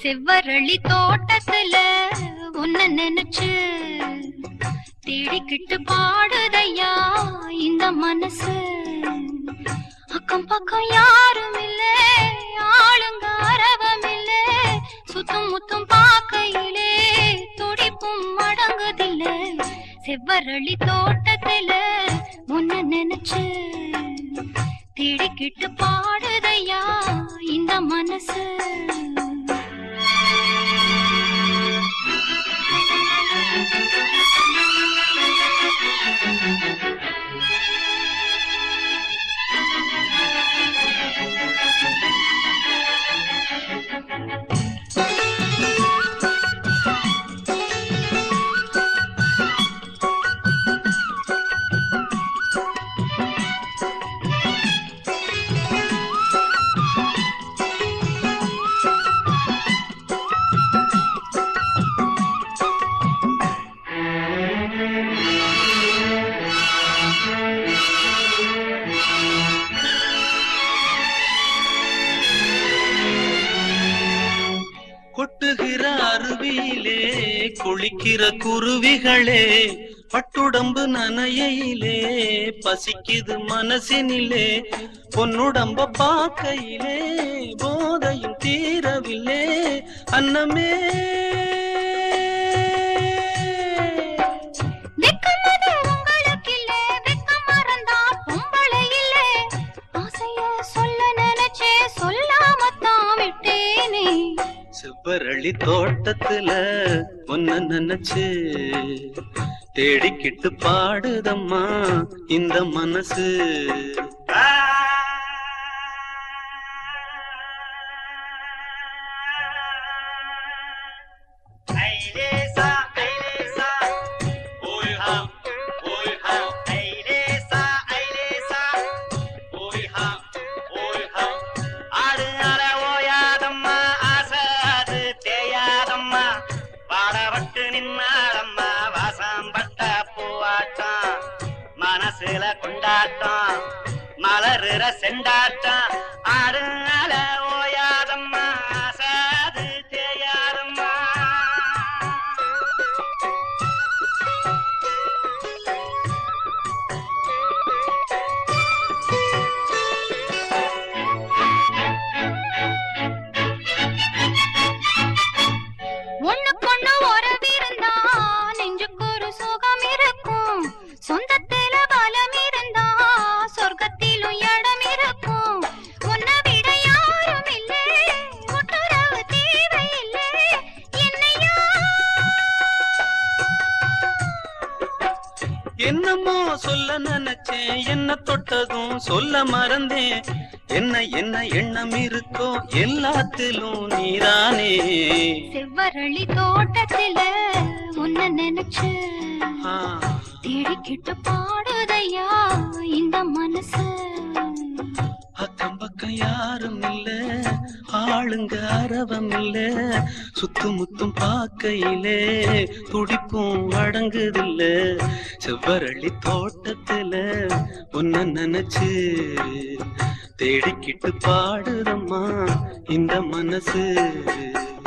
செவ்வரளி தோட்டத்துல உன்ன நினைச்சு தேடிக்கிட்டு பாடுதையா இந்த மனசு அக்கம் பக்கம் யாரும் இல்ல ஆளுங்க அரவம் இல்ல சுத்தும் முத்தும் பார்க்கையிலே துடிப்பும் அடங்குதில்ல செவ்வரளி தோட்டத்துல உன்ன நினைச்சு தேடிக்கிட்டு பாடுதையா இந்த மனசு கொட்டுகிற அருவியிலே குளிக்கிற குருவிகளே பட்டுடம்பு நனையிலே பசிக்குது மனசினிலே பொன்னுடம்ப பார்க்கையிலே போதையும் தீரவில்லே அன்னமே வெக்கமது உங்களுக்கு இல்ல வெக்கம் மறந்தா பொம்பளை இல்ல ஆசைய சொல்ல நினைச்சே சொல்லாமத்தான் விட்டேனே செவ்வரளி தோட்டத்துல ஒன்ன நினைச்சு தேடிக்கிட்டு பாடுதம்மா இந்த மனசு ஐலேசா ஐலேசா ஓய்ஹா ஓய்ஹா ஐலேசா ஐலேசா ஓய்ஹா ஓய்ஹா ஆடு அல ஓயாதம்மா ஆசை அது தேயாதம்மா பாடப்பட்டு நின்னாடம்மா வாசம் பட்ட பூவாட்டம் மனசுல கொண்டாட்டம் மலருற செண்டாட்டம் ஆடு அல ஓயாதம்மா ஆசை அது தேயாதம்மா ஒண்ணுக்கொண்ணு உறவிருந்தா நெஞ்சுக்கு ஒரு சுகம் இருக்கும் சொந்தத்தில பலம் இருந்தா சொர்க்கத்திலும் இடம் இருக்கும் உன்னை விட யாரும் இல்லை ஒட்டுறவு தேவையில்லை என்னையா என்னமோ சொல்ல நினைச்சேன் என்ன தொட்டதும் சொல்ல மறந்தேன் என்ன என்ன எண்ணம் இருக்கோ எல்லாத்திலும் நீதானே செவ்வரளி தோட்டத்தில உன்னை நினைச்சு ஆ, தேடிக்கிட்டு பாடுதையா இந்த மனசு அக்கம் பக்கம் யாரும் இல்ல ஆளுங்க அரவம் இல்ல சுத்தும் முத்தும் பார்க்கையிலே துடிப்பும் அடங்குதில்ல செவ்வரளி தோட்டத்துல உன்ன நினைச்சு தேடிக்கிட்டு பாடுதம்மா இந்த மனசு